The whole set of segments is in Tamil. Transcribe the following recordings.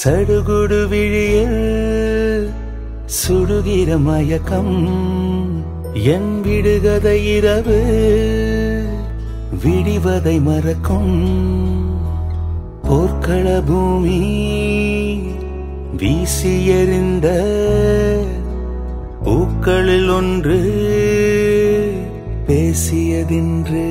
சடுகுடு விழியில் சுடுகிற மயக்கம் என் விடுகதை இரவு விடிவதை மறக்கும் போர்க்கள பூமி வீசி எறிந்த பூக்களில் ஒன்று பேசியதின்று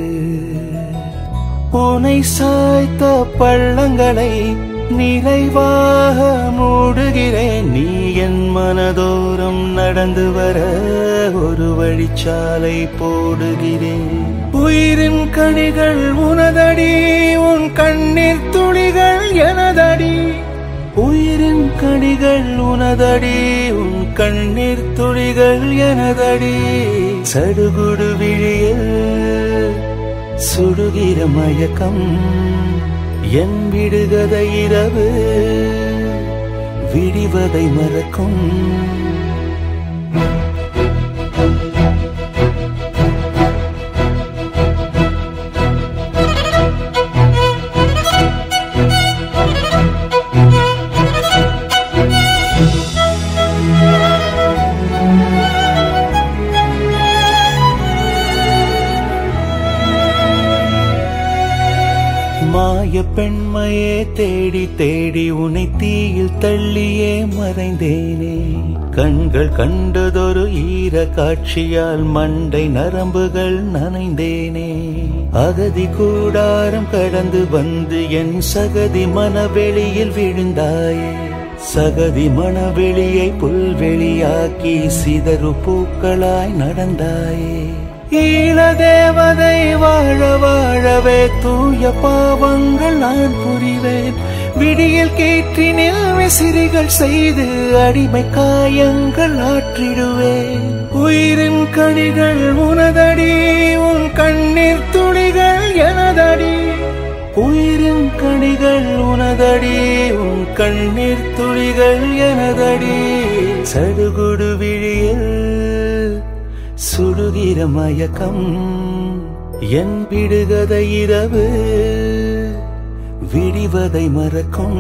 உனை சாய்த்த பள்ளங்களை நிறைவாக மூடுகிறேன் நீ என் மனதோறும் நடந்து வர ஒரு வழிச்சாலை போடுகிறேன் உயிரின் கனிகள் உனதடி உன் கண்ணீர் துளிகள் எனதடி உயிரின் கனிகள் உனதடி உன் கண்ணீர் துளிகள் எனதடி சடுகுடு விழியில் சுடுகிற மயக்கம் என் விடுகதை இரவு விடிவதை மறக்கும் மாய பெண்மையே தேடி தேடி உனை தீயில் தள்ளியே மறைந்தேனே கண்கள் கண்டதொரு ஈர காட்சியால் மண்டை நரம்புகள் நனைந்தேனே அகதி கூடாரம் கடந்து வந்து என் சகதி மனவெளியில் விழுந்தாயே சகதி மனவெளியை புல்வெளியாக்கி சிதறு பூக்களாய் நடந்தாயே ஈழ தேவதை வாழ வாழவே தூய பாவங்கள் நான் புரிவேன் விடியில் கேற்றினில் விசிறிகள் செய்து அடிமை காயங்கள் ஆற்றிடுவேன் உயிரின் கனிகள் உனதடி உன் கண்ணீர் துளிகள் எனதடி உயிரின் கனிகள் உனதடி உன் கண்ணீர் துளிகள் எனதடி சடுகுடு விழியில் சுடுகிற மயக்கம் என் விடுகதை இரவு விடிவதை மறக்கும்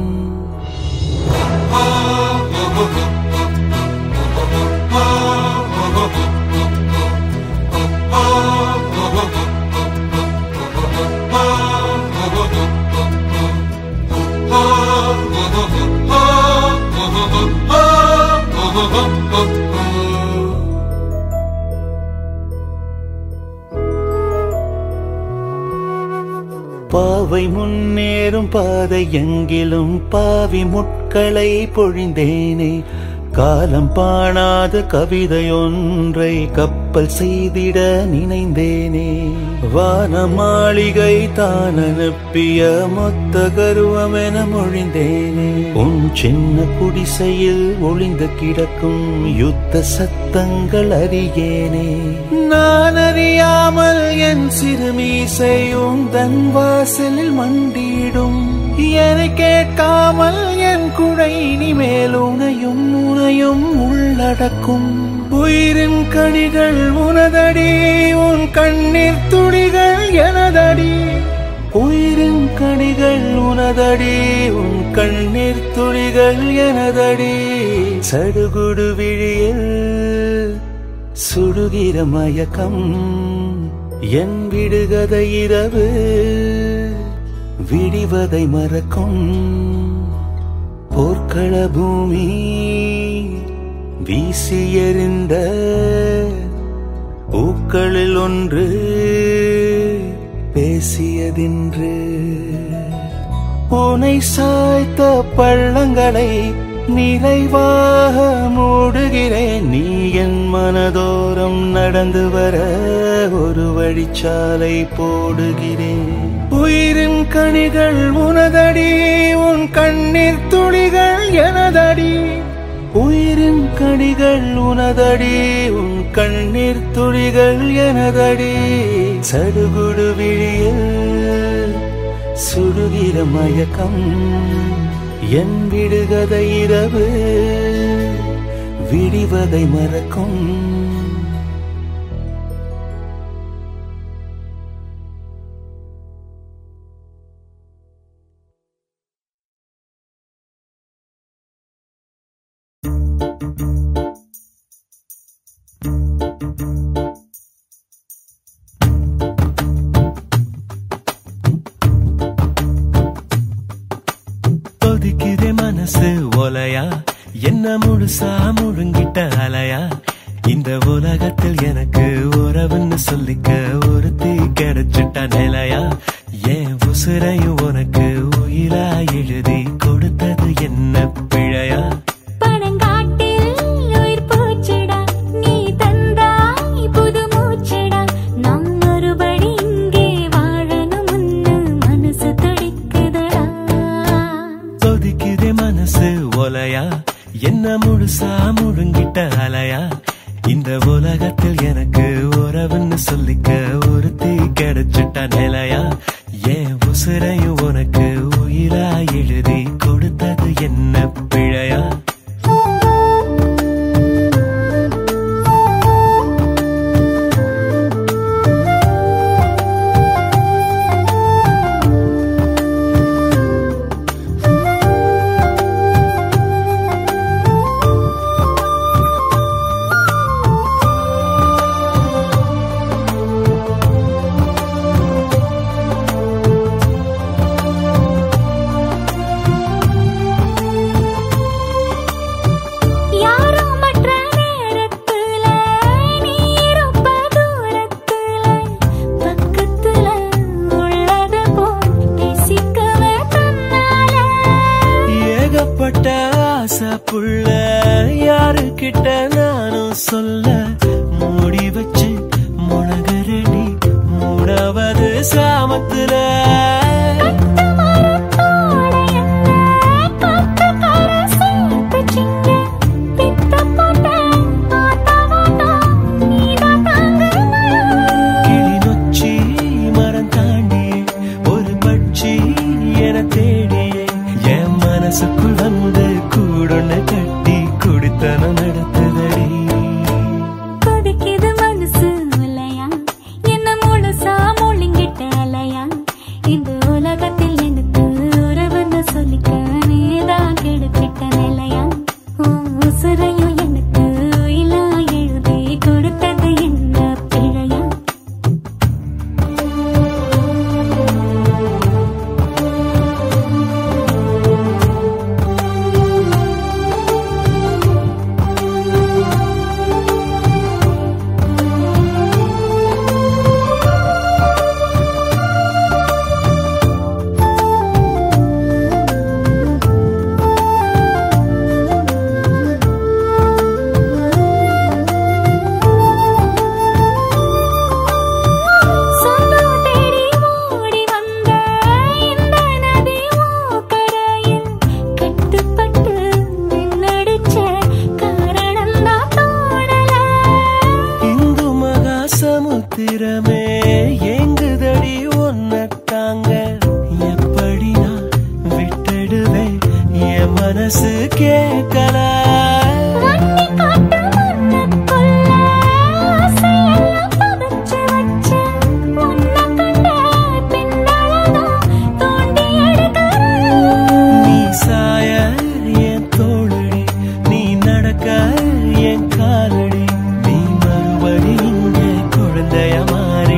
பாவை முன்னேறும் பாதை எங்கிலும் பாவி முட்களை பொழிந்தேனே காலம் பாணாத கவிதை ஒன்றை கப்பல் செய்திட நினைந்தேனே வான மாளிகை தான் அனுப்பிய மொத்த கருவமென மொழிந்தேனே உன் சின்ன குடிசையில் ஒளிந்து கிடக்கும் யுத்த சத்தங்கள் அறியேனே நான் அறியாமல் என் சிறுமீசையும் தன் வாசலில் மண்டிடும் என கேட்காமல் என் குழை இனிமேல் உனையும் உனையும் உள்ளடக்கும் உயிரின் கனிகள் உனதடி உன் கண்ணீர் துளிகள் எனதடி உயிரின் கனிகள் உனதடி உன் கண்ணீர் துளிகள் எனதடி சடுகுடு விழியில் சுடுகிற மயக்கம் என் விடுகதை இரவு விடிவதை மறக்கும் போர்க்கள பூமி வீசி எறிந்த பூக்களில் ஒன்று பேசியதின்று உனை சாய்த்த பள்ளங்களை நிறைவாக மூடுகிறேன் நீ என் மனதோறும் நடந்து வர ஒரு வழிச்சாலை போடுகிறேன் உயிரின் கனிகள் உனதடி உன் கண்ணீர் துளிகள் எனதடி உயிரின் கனிகள் உனதடி உன் கண்ணீர் துளிகள் எனதடி சடுகுடு விழியில் சுடுகிற மயக்கம் என் விடுகதை இரவு விடிவதை மறக்கும் என்ன முழுசா முழுங்கிட்ட அலையா இந்த உலகத்தில் எனக்கு உறவுன்னு சொல்லிக்க ஒருத்தி கிடைச்சிட்ட நிலையா ஏன் உசுரையும் உனக்கு உயிரா எழுதி கொடுத்தது என்ன பிழையா பனங்காட்டில் உயிர் போச்சுடா நீ தந்தாய் புது மூச்சுடா நாம் மறுபடி இங்கே வாழணும்னு மனசு துடிக்குதடா கொதிக்குதே மனசு ஒலையா என்ன முழுசா முழுங்கிட்ட அலையா இந்த உலகத்தில் எனக்கு உறவுன்னு சொல்லிக்க ஒருத்தி கிடைச்சிட்ட நிலையா ஏன் உசுரையும் உனக்கு உயிரா எழுதி கொடுத்தது என்ன பிழையா யாரோ மற்ற நேரத்துல நீ இருப்ப தூரத்துல பக்கத்துல உள்ளது போல் நேசிக்கவே தன்னால ஏகப்பட்ட ஆசை புள்ள யாருக்கிட்ட நானும் சொல்ல மூடி வச்சு முனகரடி மூணாவது சாமத்துல கிளி நொச்சி மரம் தாண்டி ஒரு பட்சி என தேடியே என் மனசுக்குள் வந்து கூடொன்னு கட்டி குடித்தனம் நடத்துதடி கொதிக்குது மனசு இல்லையா என்ன முழுசா முழுங்கிட்ட அலையா இந்த உலகத்தில் எனக்கு உறவுன்னு சொல்லிக்க நீதான் கெடுக்கிட்ட நிலையா உன் உசுரையும் எனக்கு உயிலா எழுதி கொடுத்தது என்ன பிழையா சொந்தம் தேடி ஓடி வந்த இந்த நதி ஓக்கரையில் கட்டுப்பட்டு நின்னடிச்ச காரணம்தான் தோணல இந்து மகா சமுத்திரமே எங்குதடி ஒன்ன தாங்க எப்படி நான் விட்டுடுவேன் என் மனசு கேட்கல வன்னி காட்டு மண்ணுக்குள்ள ஆசையெல்லாம் புதைச்சு வச்ச உன்னை கண்ட பின்னால்தான் தோண்டி எடுக்கிறேன் நீ சாய என் தோழடி நீ நடக்க என் காலடி நீ மறுபடி இங்கே குழந்தைய மாற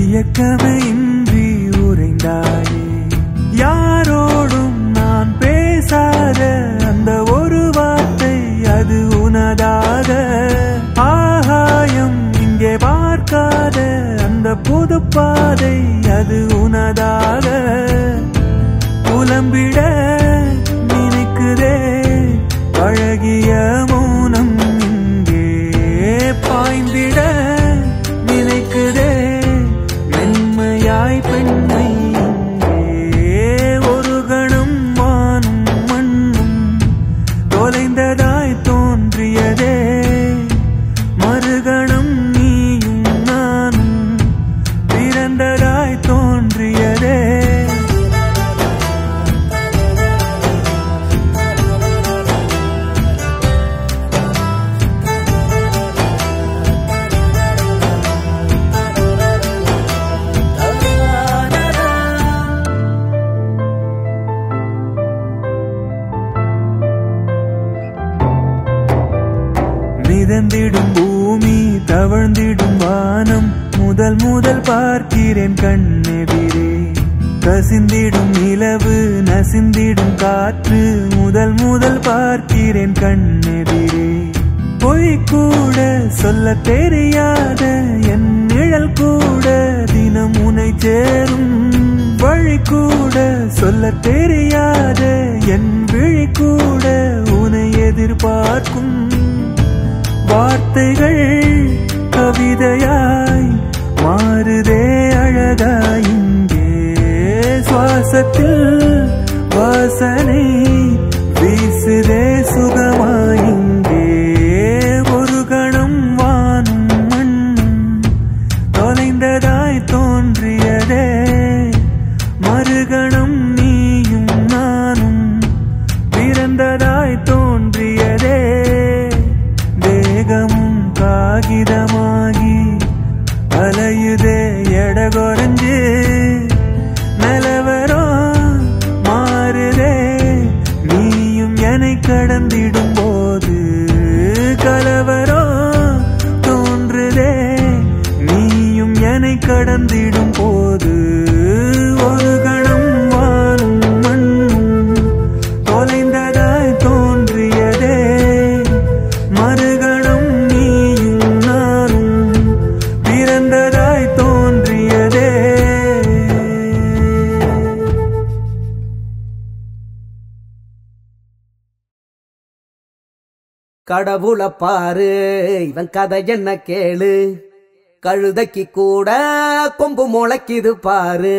இயக்கமே இன்றி உறைந்தாயே யாரோடும் நான் பேசாத அந்த ஒரு வார்த்தை அது உனதாக ஆகாயம் இங்கே பார்க்காத அந்த புது பாதை அது உனதாக புலம்பிட நினைக்குதே பழகிய மௌனம் இங்கே பாய்ந்திட நினைக்குதே மென்மையாய் பெண்மை இங்கே ஒரு கணம் வானும் மண்ணும் தொலைந்ததாய் தோன்றியதே மறுகணம் நீயும் நானும் பிறந்ததாய் தோன்றியதே மிதந்திடும் பூமி தவழ்ந்திடும் வானம் முதல் முதல் பார்க்கிறேன் கண்ணெதிரே கசிந்திடும் நிலவு நசிந்திடும் காற்று முதல் முதல் பார்க்கிறேன் கண்ணெதிரே பொய் கூட சொல்ல தெரியாத என் நிழல் கூட தினம் உனை சேரும் வழி கூட சொல்ல தெரியாத என் விழி கூட உனை எதிர்பார்க்கும் வார்த்தைகள் கவிதையாய் மாறுதே அழகாய் இங்கே சுவாசத்தில் வாசனை வீசுதே சுகமாய் இங்கே ஒரு கணம் வானும் மண்ணும் தொலைந்ததாய் தோன்றியதே மறுகணம் நீயும் நானும் பிறந்ததாய் தோன்றியதே தேகமும் காகிதமாகி அலையுதே எட குறைஞ்சு நிலவரம் மாறுதே நீயும் என்னை கடந்திடும் போது கலவரம் தோன்றுதே நீயும் என்னை கடந்திடும் போது ஒரு கணம் வானும் மண்ணும் தொலைந்ததாய் தோன்றியதே மறுகணம் நீயும் நானும் பிறந்ததாய் தோன்றியதே கடவுள பாரு இவன் கதை என்ன கேளு கழுதைக்கு கூட கொம்பு முளைக்குது பாரு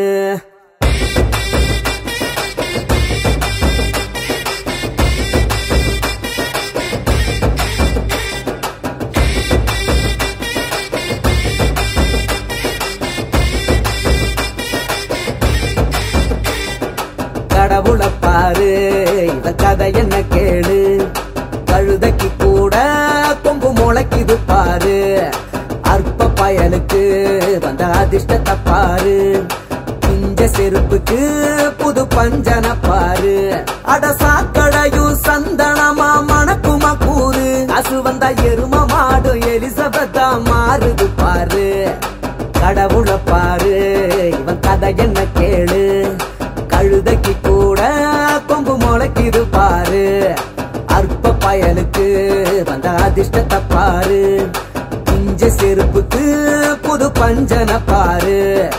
கடவுள பாரு இவன் கதை என்ன கேளு கழுதைக்கு கூட கொம்பு முளைக்குது பாரு அற்ப பயலுக்கு வந்த அதிர்ஷ்டத்தை பாரு பிஞ்ச செருப்புக்கு புது பஞ்சன பாரு அட சாக்கடையும் சந்தனமா மணக்குமா கூறு அசு வந்த எரும மாடு எலிசபெத்தா மாறுது பாரு கடவுள பாரு இவன் கதை என்ன கேளு கழுதைக்கு கூட கொம்பு முளைக்குது பாரு அற்ப பயலுக்கு வந்த அதிர்ஷ்டத்தை பாரு பிஞ்ச செருப்புக்கு புது பஞ்சன பாரு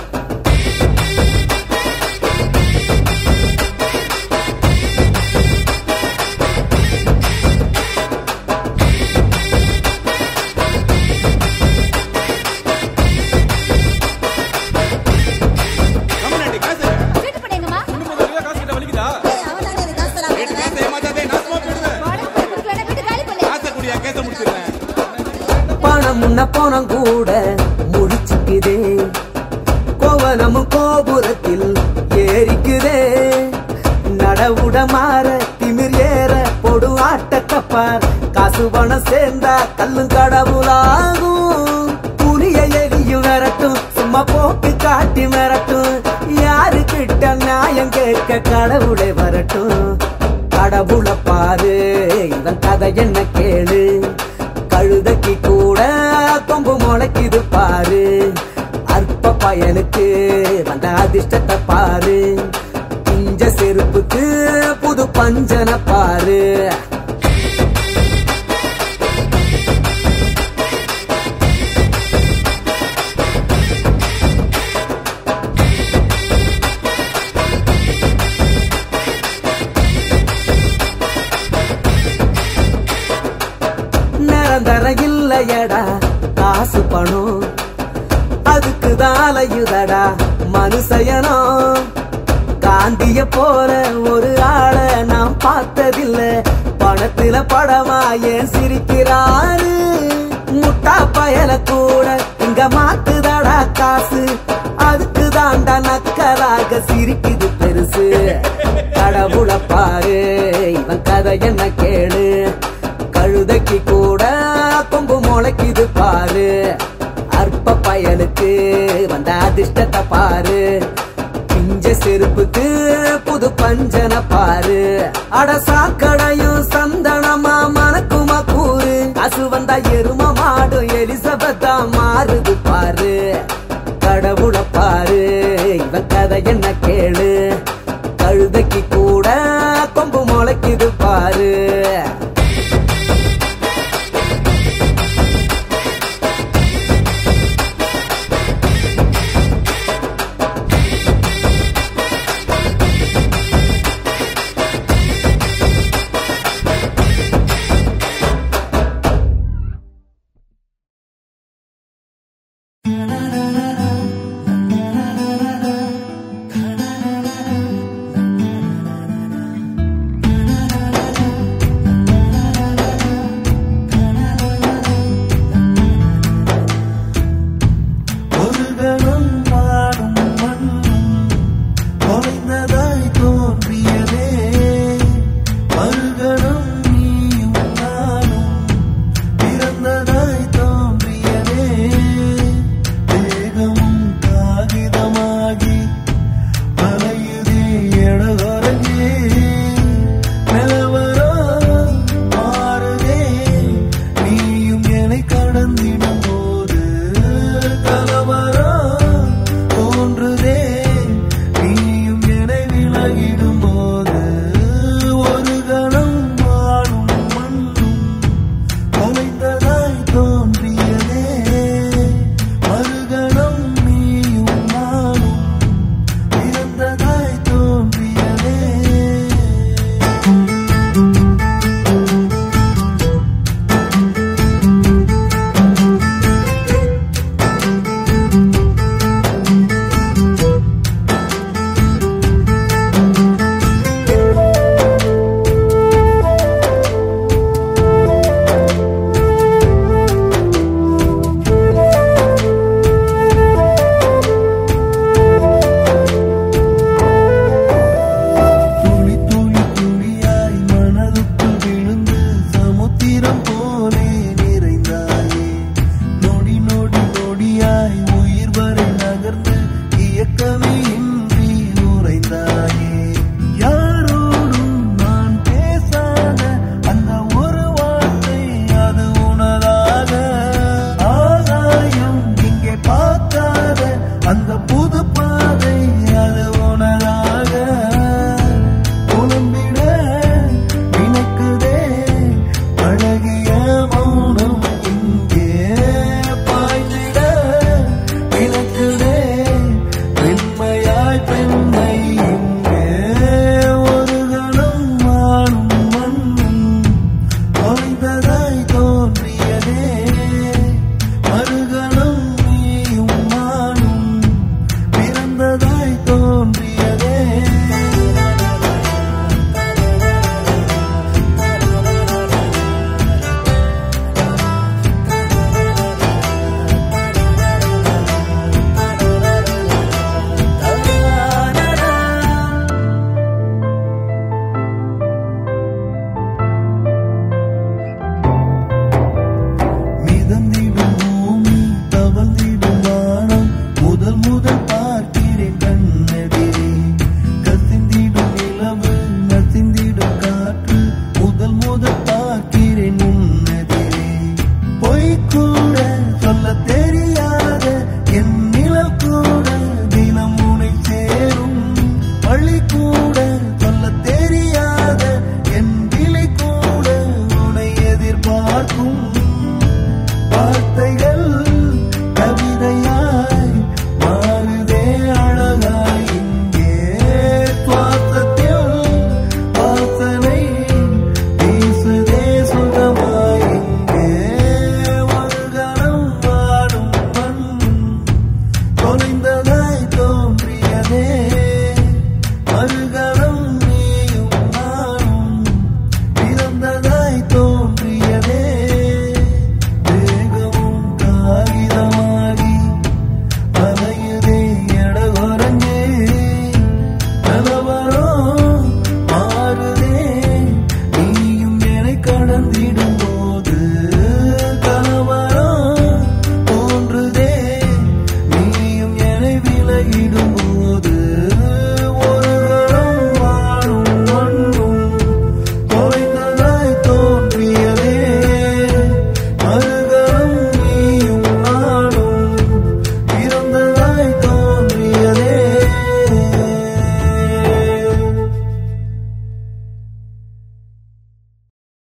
கம்முனாடி, காசு. வீட்டு போனேங்கம்மா இன்னும் கொஞ்சம் வெளியே காசு கிட்ட வலிக்குதா? அவன் எனக்கு காசு தரான் வீட்டு காசை ஏமாத்தாதே, நாசமா போயிடுவேன். கொடுக்கலன்னா வீட்டு காலி பண்ணு காசை குடியா, கேஸை முடிச்சிடுறேன். பணம் முன்ன பணம் கூட முடிச்சுக்குதே கோவலமும் கோபுரத்தில் ஏறிக்குதே நடவுட மாற திமிர் ஏற பொடு ஆட்டத்தை பார் காசு பணம் சேர்ந்தா கல்லும் கடவுளாகும் புலிய எலியும் விரட்டும் சும்மா போக்கு காட்டி மிரட்டும் யாரு கிட்ட நியாயம் கேட்க கடவுளே வரட்டும் கடவுள பாரு இவன் கதை என்ன கேளு கழுதைக்கு கூட கொம்பு முளைக்குது பாரு அற்ப பய பயனுக்கு வந்த அதிர்ஷ்டத்தை பாரு பிஞ்ச செருப்புக்கு புது பஞ்சன பாரு நிரந்தர இல்லையடா காசு பணம் அதுக்கு அலையுதடா மனுஷயனோ காந்திய போற ஒரு ஆளை நான் பார்த்ததில்ல பணத்துல படமா ஏன் சிரிக்கிறாரு முட்டா பயல கூட இங்க மாத்துதடா காசு அதுக்கு தாண்டா நக்கலாக சிரிக்குது பெருசு கடவுளை பாரு இவன் கதை என்ன கேளு கழுதைக்கு கூட கொம்பு முளைக்குது பாரு அற்ப பயலுக்கு வந்த அதிர்ஷ்டத்தை பாரு பிஞ்ச செருப்புக்கு புது பஞ்சன பாரு அட சாக்கடையும் சந்தனமா மணக்குமா கூறு காசு வந்தா எரும மாடும் எலிசபெத்தா மாறுது பாரு கடவுளை பாரு இவன் கதை என்ன கேளு கழுதைக்கு கூட கொம்பு முளைக்குது பாரு ஒரு கணம் வாடும் மண்ணும் தொலைந்ததாய் தோன்றியதே மறுகணம் நீயும் நானும் பிறந்ததாய் தோன்றியதே தேகமும் காகிதமாகி அலையுதே எடகொரங்கே நிலவரோ மாறுதே நீயும் என்னை கடந்திடும் போது கலவரோ தோன்றுதே நீயும் என்னை விலகிடும் போது ஒரு கணம் வாழும் மண்ணும் தொலைந்ததாய் தோன்றியதே மறுகணம் நீயும் நானும் பிறந்ததாய் தோன்றியதே துளி துளி துளியாய் மனதுக்குள் விழுந்து சமுத்திரம் போலே நிறைந்தாயே நொடி நொடி நொடியாய் உயிர் வரை நகர்ந்து இயக்கமே இன்றி உறைந்தாயே யாரோடும் நான் பேசாத அந்த ஒரு வார்த்தை அது உனதாக ஆகாயம் இங்கே பார்க்காத அந்த புது பாதை அது உனதாக புலம்பிட நினைக்குதே அழகிய மௌனம் இங்கே பாய்ந்திட நினைக்குதே பெண்மையாய் பெண்மை இங்கே ஒரு கணம் வாழும் மண்ணும் தொலைந்ததாய் தோன்றியதே மறுகணம் நீயும் நானும் பிறந்ததாய் தோன்றியதே மிதந்திடும் பூமி தவழ்ந்திடும் வானம் முதல் முதல்